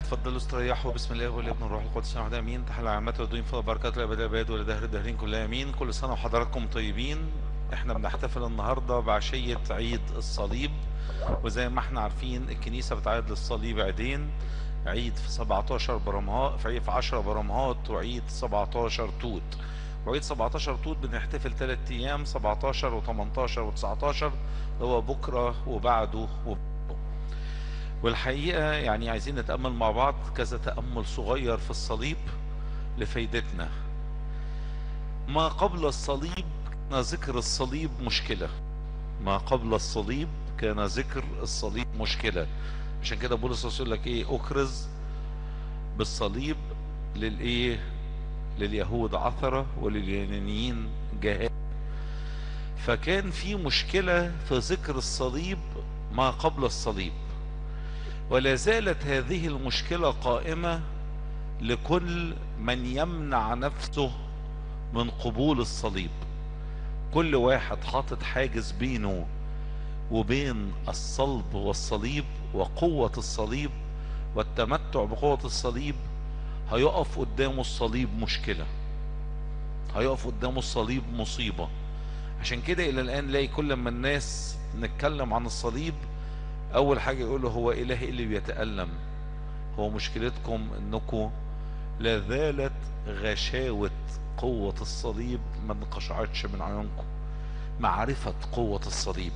تفضلوا استريحوا بسم الله والابن والروح القدس واحد امين تحل عامات ودين في بركات الابد الاباد ولدهر الدهرين كلها امين كل سنه وحضراتكم طيبين احنا بنحتفل النهارده بعشيه عيد الصليب وزي ما احنا عارفين الكنيسه بتعيد للصليب عيدين عيد في 17 برمهات في عيد في 10 برمهات وعيد 17 توت وعيد 17 توت بنحتفل ثلاث ايام 17 و18 و19 هو بكره وبعده وبعده والحقيقة يعني عايزين نتأمل مع بعض كذا تأمل صغير في الصليب لفايدتنا ما قبل الصليب كان ذكر الصليب مشكلة ما قبل الصليب كان ذكر الصليب مشكلة عشان كده بولس يقول لك ايه اكرز بالصليب للايه لليهود عثرة ولليونانيين جهاد فكان في مشكلة في ذكر الصليب ما قبل الصليب ولا زالت هذه المشكلة قائمة لكل من يمنع نفسه من قبول الصليب كل واحد حاطط حاجز بينه وبين الصلب والصليب وقوة الصليب والتمتع بقوة الصليب هيقف قدامه الصليب مشكلة هيقف قدامه الصليب مصيبة عشان كده الى الان لاقي كل ما الناس نتكلم عن الصليب اول حاجة يقوله هو اله اللي بيتألم هو مشكلتكم انكم لا زالت غشاوة قوة الصليب ما انقشعتش من عيونكم معرفة قوة الصليب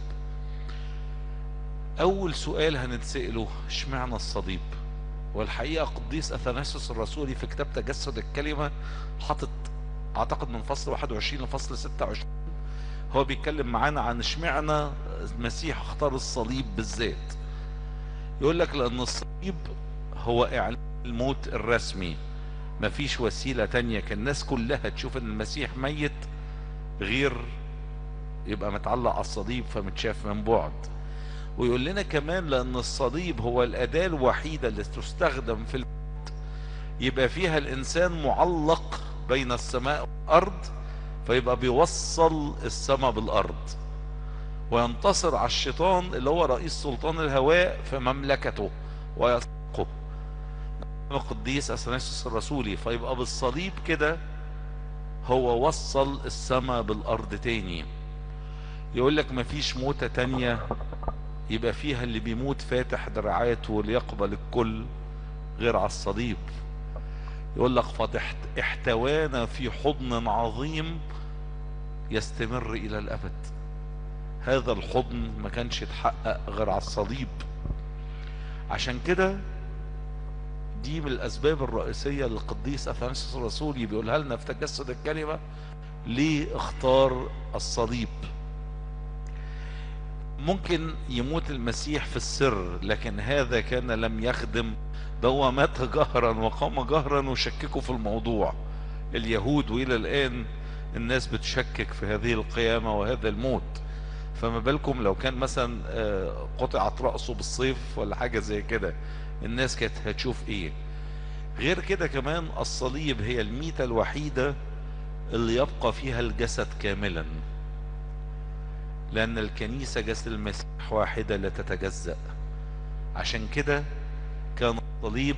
اول سؤال هنتسأله اشمعنى الصليب والحقيقة قديس اثناسيوس الرسولي في كتاب تجسد الكلمة حاطط اعتقد من فصل 21 لفصل 26 هو بيتكلم معانا عن اشمعنى المسيح اختار الصليب بالذات يقول لك لان الصليب هو اعلان الموت الرسمي مفيش وسيلة تانية كان الناس كلها تشوف ان المسيح ميت غير يبقى متعلق على الصليب فمتشاف من بعد ويقول لنا كمان لان الصليب هو الاداة الوحيدة اللي تستخدم في الموت يبقى فيها الانسان معلق بين السماء والارض فيبقى بيوصل السماء بالارض وينتصر على الشيطان اللي هو رئيس سلطان الهواء في مملكته ويسقه القديس اثناسيوس الرسولي فيبقى بالصليب كده هو وصل السماء بالارض تاني يقول لك مفيش موتة تانية يبقى فيها اللي بيموت فاتح دراعاته ليقبل الكل غير على الصليب يقول لك فضحت احتوانا في حضن عظيم يستمر الى الابد هذا الحضن ما كانش يتحقق غير على الصليب عشان كده دي من الاسباب الرئيسيه اللي القديس اثناسيوس الرسولي بيقولها لنا في تجسد الكلمه ليه اختار الصليب ممكن يموت المسيح في السر لكن هذا كان لم يخدم ده هو مات جهرا وقام جهرا وشككوا في الموضوع اليهود والى الان الناس بتشكك في هذه القيامة وهذا الموت فما بالكم لو كان مثلا قطعت رأسه بالصيف ولا حاجة زي كده الناس كانت هتشوف ايه غير كده كمان الصليب هي الميتة الوحيدة اللي يبقى فيها الجسد كاملا لأن الكنيسة جسد المسيح واحدة لا تتجزأ عشان كده كان الصليب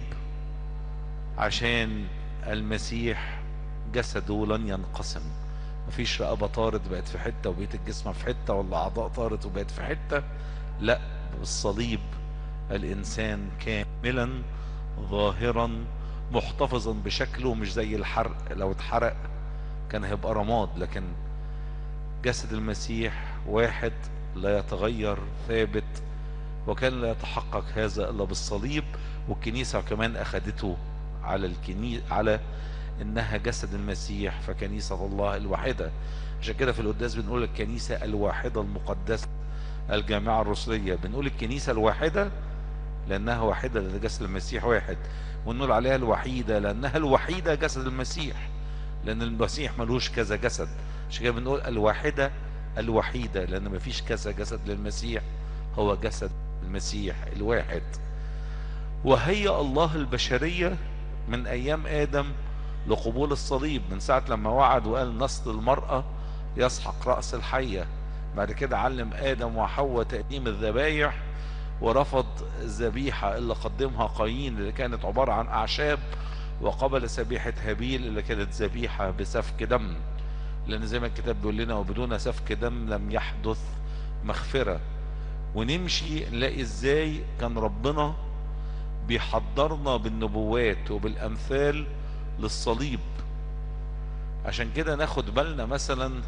عشان المسيح جسده لن ينقسم مفيش رقبة طارت بقت في حتة وبقيت الجسم في حتة ولا أعضاء طارت وبقت في حتة لا بالصليب الإنسان كاملا ظاهرا محتفظا بشكله مش زي الحرق لو اتحرق كان هيبقى رماد لكن جسد المسيح واحد لا يتغير ثابت وكان لا يتحقق هذا الا بالصليب والكنيسه كمان اخذته على الكنيسه على انها جسد المسيح فكنيسه الله الواحده عشان كده في القداس بنقول الكنيسه الواحده المقدسه الجامعه الرسليه بنقول الكنيسه الواحده لانها واحده لان جسد المسيح واحد ونقول عليها الوحيده لانها الوحيده جسد المسيح لان المسيح ملوش كذا جسد عشان كده بنقول الواحده الوحيده لان مفيش كذا جسد للمسيح هو جسد المسيح الواحد وهي الله البشرية من أيام آدم لقبول الصليب من ساعة لما وعد وقال نسل المرأة يسحق رأس الحية بعد كده علم آدم وحواء تقديم الذبايح ورفض الذبيحة اللي قدمها قايين اللي كانت عبارة عن أعشاب وقبل ذبيحة هابيل اللي كانت ذبيحة بسفك دم لأن زي ما الكتاب بيقول لنا وبدون سفك دم لم يحدث مغفرة ونمشي نلاقي ازاي كان ربنا بيحضرنا بالنبوات وبالأمثال للصليب عشان كده ناخد بالنا مثلا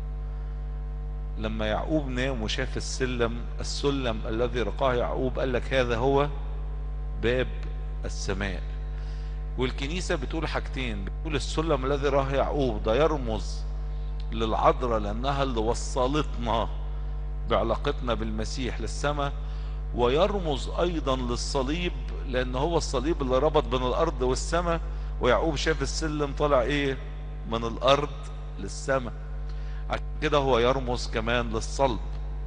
لما يعقوب نام وشاف السلم السلم الذي رقاه يعقوب قال لك هذا هو باب السماء والكنيسة بتقول حاجتين بتقول السلم الذي راه يعقوب ده يرمز للعذراء لأنها اللي وصلتنا بعلاقتنا بالمسيح للسماء ويرمز أيضا للصليب لأن هو الصليب اللي ربط بين الأرض والسماء ويعقوب شاف السلم طالع إيه من الأرض للسماء عشان كده هو يرمز كمان للصلب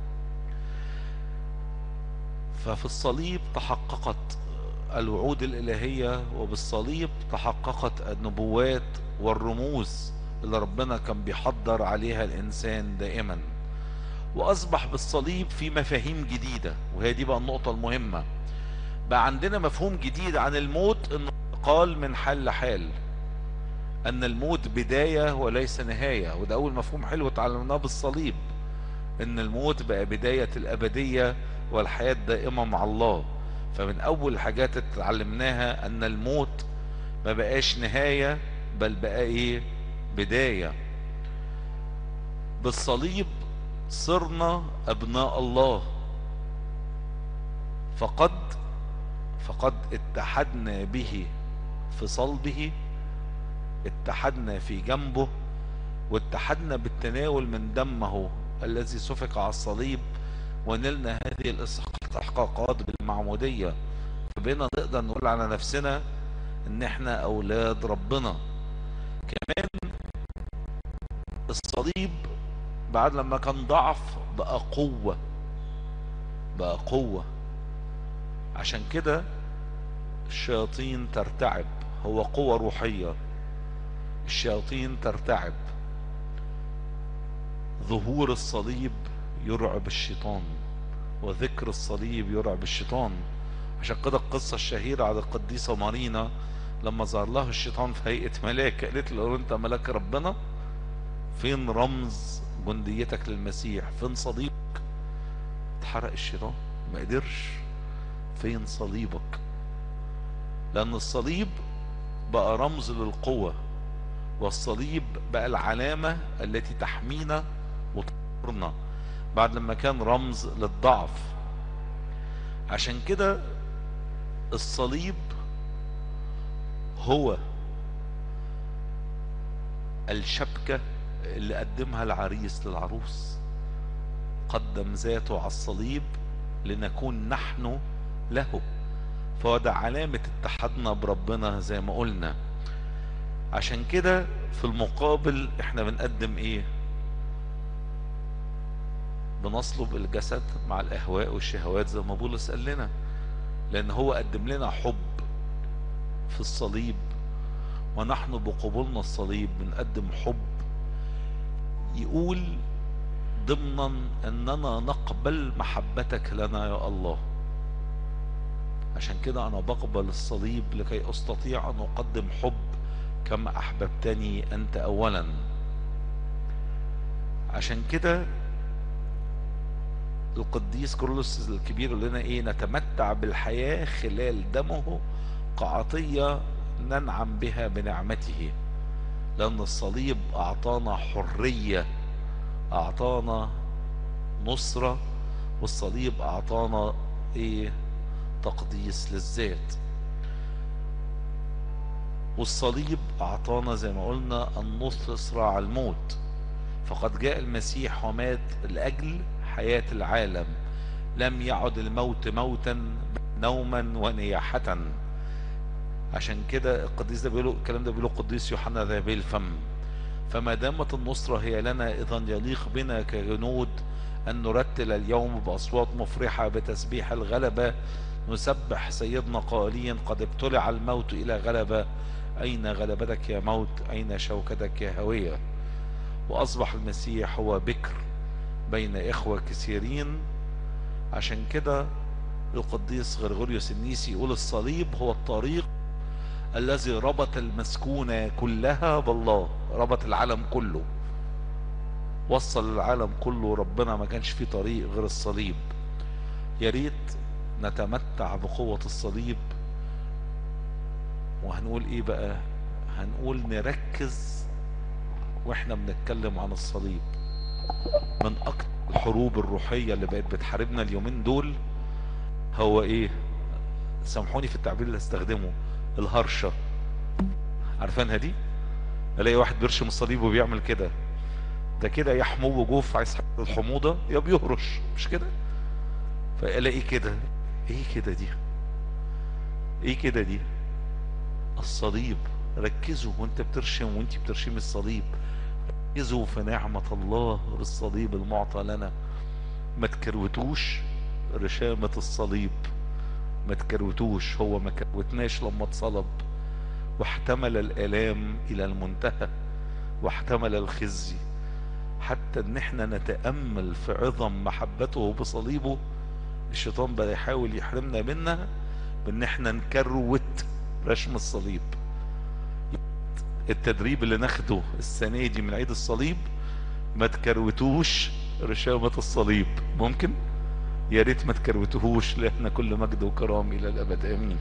ففي الصليب تحققت الوعود الإلهية وبالصليب تحققت النبوات والرموز اللي ربنا كان بيحضر عليها الإنسان دائما وأصبح بالصليب في مفاهيم جديدة وهي دي بقى النقطة المهمة بقى عندنا مفهوم جديد عن الموت انه قال من حال لحال ان الموت بداية وليس نهاية وده اول مفهوم حلو اتعلمناه بالصليب ان الموت بقى بداية الابدية والحياة دائمة مع الله فمن اول الحاجات اللي اتعلمناها ان الموت ما بقاش نهاية بل بقى ايه بداية بالصليب صرنا ابناء الله فقد فقد اتحدنا به في صلبه اتحدنا في جنبه واتحدنا بالتناول من دمه الذي سفك على الصليب ونلنا هذه الاستحقاقات بالمعمودية فبقينا نقدر نقول على نفسنا ان احنا اولاد ربنا كمان الصليب بعد لما كان ضعف بقى قوة بقى قوة عشان كده الشياطين ترتعب هو قوة روحية الشياطين ترتعب ظهور الصليب يرعب الشيطان وذكر الصليب يرعب الشيطان عشان كده القصة الشهيرة على القديسة مارينا لما ظهر لها الشيطان في هيئة ملاك قالت له انت ملاك ربنا فين رمز جنديتك للمسيح فين صليبك اتحرق الشيطان ما قدرش فين صليبك لان الصليب بقى رمز للقوة والصليب بقى العلامة التي تحمينا وتطهرنا بعد لما كان رمز للضعف عشان كده الصليب هو الشبكة اللي قدمها العريس للعروس قدم ذاته على الصليب لنكون نحن له فهو ده علامة اتحادنا بربنا زي ما قلنا عشان كده في المقابل احنا بنقدم ايه بنصلب الجسد مع الاهواء والشهوات زي ما بولس قال لنا لان هو قدم لنا حب في الصليب ونحن بقبولنا الصليب بنقدم حب يقول ضمنا اننا نقبل محبتك لنا يا الله عشان كده انا بقبل الصليب لكي استطيع ان اقدم حب كما احببتني انت اولا عشان كده القديس كرولوس الكبير يقول لنا ايه نتمتع بالحياة خلال دمه كعطية ننعم بها بنعمته لان الصليب اعطانا حرية اعطانا نصرة والصليب اعطانا ايه تقديس للذات والصليب اعطانا زي ما قلنا النصر على الموت فقد جاء المسيح ومات لاجل حياة العالم لم يعد الموت موتا نوما ونياحة عشان كده القديس ده بيقولوا الكلام ده بيقولوا القديس يوحنا ذهبي الفم فما دامت النصرة هي لنا اذا يليق بنا كجنود ان نرتل اليوم باصوات مفرحة بتسبيح الغلبة نسبح سيدنا قائلين قد ابتلع الموت الى غلبة اين غلبتك يا موت اين شوكتك يا هوية واصبح المسيح هو بكر بين اخوة كثيرين عشان كده القديس غريغوريوس النيسي يقول الصليب هو الطريق الذي ربط المسكونة كلها بالله ربط العالم كله وصل العالم كله ربنا ما كانش فيه طريق غير الصليب يا ريت نتمتع بقوة الصليب وهنقول ايه بقى هنقول نركز واحنا بنتكلم عن الصليب من اكتر الحروب الروحية اللي بقت بتحاربنا اليومين دول هو ايه سامحوني في التعبير اللي استخدمه الهرشة عارفينها دي الاقي واحد بيرشم الصليب وبيعمل كده ده كده يا حمو جوف عايز حاجة الحموضة يا بيهرش مش كده فالاقي كده ايه كده دي ايه كده دي الصليب ركزوا وانت بترشم وانت بترشم الصليب ركزوا في نعمة الله بالصليب المعطى لنا ما تكروتوش رشامة الصليب ما تكروتوش هو ما كروتناش لما اتصلب واحتمل الالام الى المنتهى واحتمل الخزي حتى ان احنا نتأمل في عظم محبته بصليبه الشيطان بقى يحاول يحرمنا منها بان احنا نكروت رشم الصليب التدريب اللي ناخده السنة دي من عيد الصليب ما تكروتوش رشامة الصليب ممكن يا ريت ما تكروتوهوش لان كل مجد وكرام الى الابد امين